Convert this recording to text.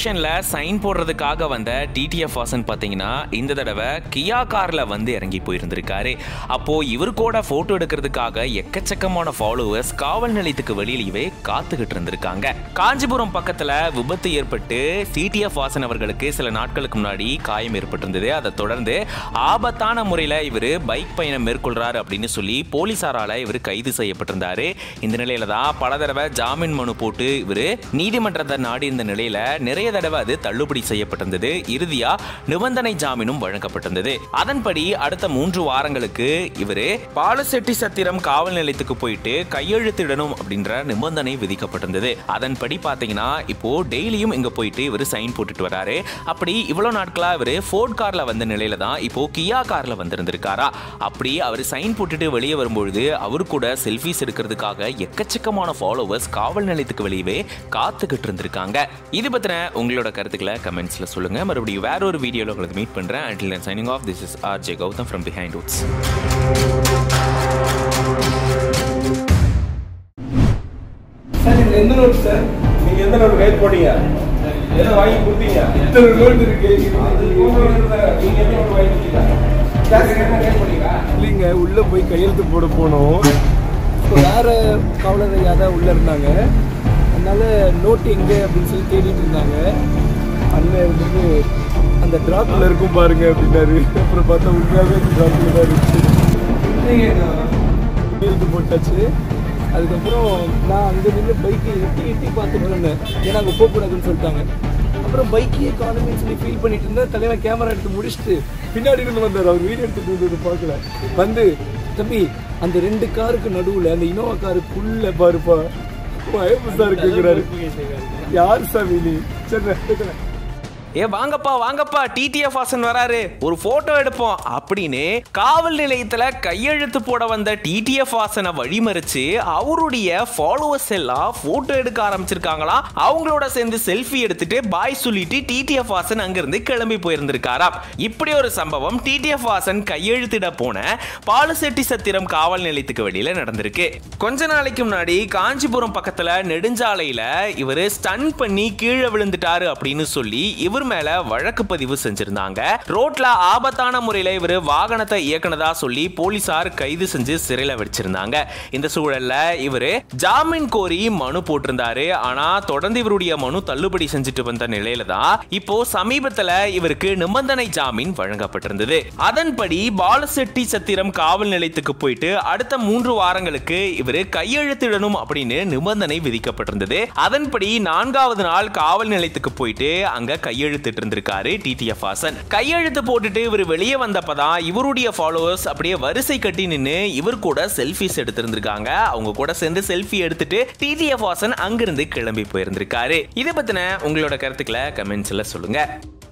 அப்ளிகேஷன்ல sign போடுறதுக்காக வந்த TTF Vasan பாத்தீங்கன்னா இந்த தடவை கியா கார்ல வந்து இறங்கி போயிருந்திருக்காரு அப்போ இவர் கூட போட்டோ எடுக்கிறதுக்காக எக்கச்சக்கமான ஃபாலோவர்ஸ் காவல் நிலையத்துக்கு வெளியிலேயே காத்துக்கிட்டு இருந்திருக்காங்க காஞ்சிபுரம் பக்கத்துல விபத்து ஏற்பட்டு டிடிஎஃப் வாசன் அவர்களுக்கு சில நாட்களுக்கு முன்னாடி காயம் ஏற்பட்டிருந்தது அதை தொடர்ந்து ஆபத்தான முறையில் இவர் பைக் பயணம் மேற்கொள்றாரு அப்படின்னு சொல்லி போலீசாரால இவர் கைது செய்யப்பட்டிருந்தாரு இந்த நிலையில தான் பல தடவை ஜாமீன் மனு போட்டு இவர் நீதிமன்றத்தை நாடி இருந்த நிலையில நிறைய தடவை அது தள்ளுபடி செய்யப்பட்டிருந்தது இறுதியா நிபந்தனை ஜாமீனும் வழங்கப்பட்டிருந்தது அதன்படி அடுத்த மூன்று வாரங்களுக்கு இவர் பாலசெட்டி சத்திரம் காவல் நிலையத்துக்கு போயிட்டு கையெழுத்திடணும் அப்படின்ற நிபந்தனை விதிக்கப்பட்டிருந்தது அதன்படி பாத்தீங்கன்னா இப்போ டெய்லியும் இங்க போயிட்டு இவர் சைன் போட்டுட்டு வராரு அப்படி இவ்வளவு நாட்களா இவர் ஃபோர்ட் கார்ல வந்த நிலையில தான் இப்போ கியா கார்ல வந்திருந்திருக்காரா அப்படி அவர் சைன் போட்டுட்டு வெளியே வரும்பொழுது அவர் கூட செல்ஃபிஸ் எடுக்கிறதுக்காக எக்கச்சக்கமான ஃபாலோவர்ஸ் காவல் நிலையத்துக்கு வெளியவே காத்துக்கிட்டு இருந்திருக்காங்க இது பத்தின உங்களோட கருத்துக்களை கமெண்ட்ஸ்ல சொல்லுங்க மறுபடியும் வேற ஒரு வீடியோல உங்களுக்கு மீட் பண்றேன் until then signing off this is R J Gautham from behind woods sir இது எந்த நோட் சார் நீங்க எந்த நோட்டு கைது போட்டீங்க எதை வாங்கி கொடுத்தீங்க இத்தனை நோட் இருக்கு அது போன நீங்க எந்த நோட்டு வாங்கி கொடுத்தீங்க கிளாஸ் என்ன கைது பண்ணீங்களா இல்லைங்க உள்ள போய் கையெழுத்து போட போனோம் இப்போ வேற காவலர் ஐயா தான் உள்ள இருந்தாங்க அதனால நோட்டு எங்க அப்படின்னு சொல்லி தேடிட்டு இருந்தாங்க அண்ணன் இருந்துட்டு அந்த டிராப்ல இருக்கும் பாருங்க அப்படின்னாரு அப்புறம் பார்த்தா உண்மையாவே அந்த டிராப்ல தான் இருந்துச்சு கையெழுத்து போட்டாச்சு அதுக்கப்புறம் நான் அங்கே நின்று பைக்கை எட்டி எட்டி பார்த்துட்டு இருந்தேன் ஏன்னா அங்கே போகக்கூடாதுன்னு சொல்லிட்டாங்க அப்புறம் பைக்கையே காணுமேன்னு சொல்லி ஃபீல் பண்ணிட்டு இருந்தேன் தலைவன் கேமரா எடுத்து முடிச்சுட்டு பின்னாடி இருந்து வந்தார் அவர் வீடியோ எடுத்துட்டு இருந்தது பார்க்கல வந்து தம்பி அந்த ரெண்டு காருக்கு நடுவில் அந்த இனோவா காருக்குள்ள பாருப்பா பயப்புசா இருக்குங்கிறாரு யார் சாமி நீ சரி நான் ஏ வாங்கப்பா வாங்கப்பா டிடிஎஃப் வாசன் வராரு ஒரு போட்டோ எடுப்போம் அப்படின்னு காவல் நிலையத்துல கையெழுத்து போட வந்த டிடிஎஃப் வாசனை வழிமறிச்சு அவருடைய ஃபாலோவர்ஸ் எல்லாம் போட்டோ எடுக்க ஆரம்பிச்சிருக்காங்களாம் அவங்களோட சேர்ந்து செல்ஃபி எடுத்துட்டு பாய் சொல்லிட்டு டிடிஎஃப் வாசன் அங்கிருந்து கிளம்பி போயிருந்திருக்காராம் இப்படி ஒரு சம்பவம் டிடிஎஃப் வாசன் கையெழுத்திட போன பாலுசெட்டி சத்திரம் காவல் நிலையத்துக்கு வெளியில நடந்திருக்கு கொஞ்ச நாளைக்கு முன்னாடி காஞ்சிபுரம் பக்கத்துல நெடுஞ்சாலையில இவர் ஸ்டன் பண்ணி கீழே விழுந்துட்டாரு அப்படின்னு சொல்லி இவர் மேல வழக்கு பதிவு செஞ்சிருந்தாங்க ரோட்ல ஆபத்தான முறையில இவர் வாகனத்தை இயக்குனதா சொல்லி போலீசார் கைது செஞ்சு சிறையில வச்சிருந்தாங்க இந்த சூழல்ல இவரு ஜாமீன் கோரி மனு போட்டிருந்தாரு ஆனா தொடர்ந்து இவருடைய மனு தள்ளுபடி செஞ்சுட்டு வந்த நிலையில தான் இப்போ சமீபத்துல இவருக்கு நிபந்தனை ஜாமீன் வழங்கப்பட்டிருந்தது அதன்படி பாலசெட்டி சத்திரம் காவல் நிலையத்துக்கு போயிட்டு அடுத்த மூன்று வாரங்களுக்கு இவரு கையெழுத்திடணும் அப்படின்னு நிபந்தனை விதிக்கப்பட்டிருந்தது அதன்படி நான்காவது நாள் காவல் நிலையத்துக்கு போயிட்டு அங்க கையெழுத்திட்டு இருந்திருக்காரு டிடிஎஃப் ஹாசன் கையெழுத்து போட்டுட்டு இவர் வெளியே வந்தப்பதான் இவருடைய ஃபாலோவர்ஸ் அப்படியே வரிசை கட்டி நின்று இவர் கூட செல்ஃபிஸ் எடுத்திருந்திருக்காங்க அவங்க கூட சேர்ந்து செல்ஃபி எடுத்துட்டு டிடிஎஃப் ஹாசன் அங்கிருந்து கிளம்பி போயிருந்திருக்காரு இதை பத்தின உங்களோட கருத்துக்களை கமெண்ட்ஸ்ல சொல்லுங்க